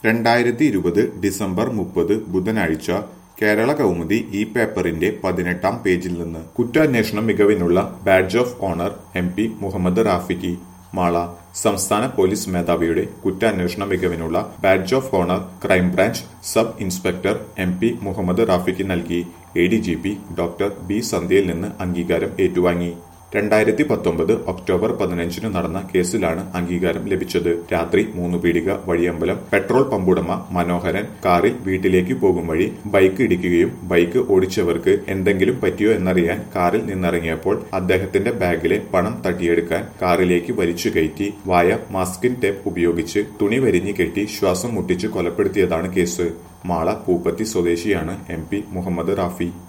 രണ്ടായിരത്തി ഇരുപത് ഡിസംബർ മുപ്പത് ബുധനാഴ്ച കേരള കൗമുദി ഈ പേപ്പറിന്റെ പതിനെട്ടാം പേജിൽ നിന്ന് കുറ്റാന്വേഷണ മികവിനുള്ള badge of honour M P Muhammad Rafiq Mala സംസ്ഥാന പോലീസ് മേധാവിയുടെ കുറ്റാന്വേഷണ മികവിനുള്ള badge of honour crime branch sub inspector M P Muhammad Rafiq നൽകി A D G P doctor B സന്ധ്യയിൽ നിന്ന് അംഗീകാരം ഏറ്റുവാങ്ങി രണ്ടായിരത്തി പത്തൊമ്പത് ഒക്ടോബർ പതിനഞ്ചിന് നടന്ന കേസിലാണ് അംഗീകാരം ലഭിച്ചത് രാത്രി മൂന്ന് പീടിക വഴിയമ്പലം പെട്രോൾ പമ്പുടമ മനോഹരൻ കാറിൽ വീട്ടിലേക്ക് പോകും വഴി ബൈക്ക് ഇടിക്കുകയും ബൈക്ക് ഓടിച്ചവർക്ക് എന്തെങ്കിലും പറ്റിയോ എന്നറിയാൻ കാറിൽ നിന്നിറങ്ങിയപ്പോൾ അദ്ദേഹത്തിന്റെ ബാഗിലെ പണം തട്ടിയെടുക്കാൻ കാറിലേക്ക് വലിച്ചു കയറ്റി വായ മാസ്കിൻ ടേപ്പ് ഉപയോഗിച്ച് തുണി വരിഞ്ഞു കെട്ടി ശ്വാസം മുട്ടിച്ച് കൊലപ്പെടുത്തിയതാണ് കേസ് മാള പൂപ്പത്തി സ്വദേശിയാണ് എം പി മുഹമ്മദ് റാഫി